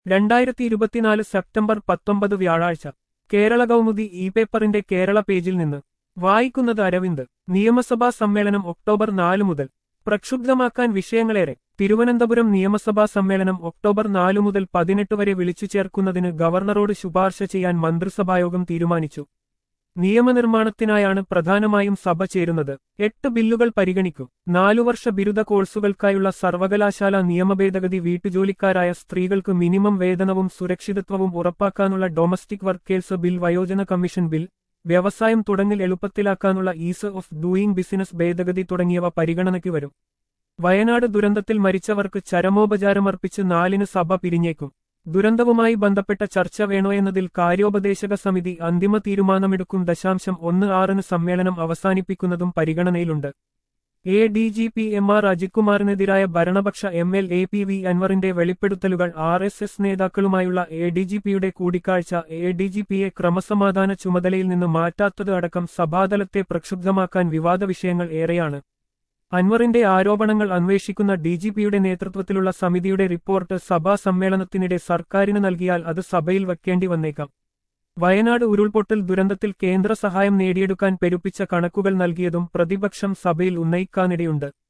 രണ്ടായിരത്തി ഇരുപത്തിനാല് സെപ്റ്റംബർ പത്തൊമ്പത് വ്യാഴാഴ്ച കേരള കൗമുദി ഇ പേപ്പറിന്റെ കേരള പേജിൽ നിന്ന് വായിക്കുന്നത് അരവിന്ദ് നിയമസഭാ സമ്മേളനം ഒക്ടോബർ നാല് മുതൽ പ്രക്ഷുബ്ധമാക്കാൻ വിഷയങ്ങളേറെ തിരുവനന്തപുരം നിയമസഭാ സമ്മേളനം ഒക്ടോബർ നാലു മുതൽ പതിനെട്ട് വരെ വിളിച്ചു ചേർക്കുന്നതിന് ഗവർണറോട് ശുപാർശ ചെയ്യാൻ മന്ത്രിസഭായോഗം തീരുമാനിച്ചു നിയമനിർമ്മാണത്തിനായാണ് പ്രധാനമായും സഭ ചേരുന്നത് എട്ട് ബില്ലുകൾ പരിഗണിക്കും നാലുവർഷ ബിരുദ കോഴ്സുകൾക്കായുള്ള സർവകലാശാല നിയമഭേദഗതി വീട്ടുജോലിക്കാരായ സ്ത്രീകൾക്ക് മിനിമം വേതനവും സുരക്ഷിതത്വവും ഉറപ്പാക്കാനുള്ള ഡൊമസ്റ്റിക് വർക്കേഴ്സ് ബിൽ വയോജന കമ്മീഷൻ ബിൽ വ്യവസായം തുടങ്ങിൽ എളുപ്പത്തിലാക്കാനുള്ള ഈസ് ഓഫ് ഡൂയിങ് ബിസിനസ് ഭേദഗതി തുടങ്ങിയവ പരിഗണനയ്ക്ക് വരും വയനാട് ദുരന്തത്തിൽ മരിച്ചവർക്ക് ചരമോപചാരമർപ്പിച്ച് നാലിന് സഭ പിരിഞ്ഞേക്കും ദുരന്തവുമായി ബന്ധപ്പെട്ട ചർച്ച വേണോയെന്നതിൽ കാര്യോപദേശക സമിതി അന്തിമ തീരുമാനമെടുക്കും ദശാംശം ഒന്ന് ആറിന് സമ്മേളനം അവസാനിപ്പിക്കുന്നതും പരിഗണനയിലുണ്ട് A D G P M R അജിത്കുമാറിനെതിരായ ഭരണപക്ഷ M L A P V അൻവറിന്റെ വെളിപ്പെടുത്തലുകൾ ആർ എസ് എസ് നേതാക്കളുമായുള്ള എ ഡി ജി പിയുടെ കൂടിക്കാഴ്ച എ ഡി ജി പിയെ ക്രമസമാധാന ചുമതലയിൽ നിന്ന് മാറ്റാത്തത് അടക്കം സഭാതലത്തെ പ്രക്ഷുബ്ധമാക്കാൻ വിവാദ വിഷയങ്ങൾ ഏറെയാണ് അൻവറിന്റെ ആരോപണങ്ങൾ അന്വേഷിക്കുന്ന ഡിജിപിയുടെ നേതൃത്വത്തിലുള്ള സമിതിയുടെ റിപ്പോർട്ട് സഭാ സമ്മേളനത്തിനിടെ സർക്കാരിന് നൽകിയാൽ അത് സഭയിൽ വയ്ക്കേണ്ടി വന്നേക്കാം വയനാട് ഉരുൾപൊട്ടൽ ദുരന്തത്തിൽ കേന്ദ്ര സഹായം നേടിയെടുക്കാൻ പെരുപ്പിച്ച കണക്കുകൾ നൽകിയതും പ്രതിപക്ഷം സഭയിൽ ഉന്നയിക്കാനിടയുണ്ട്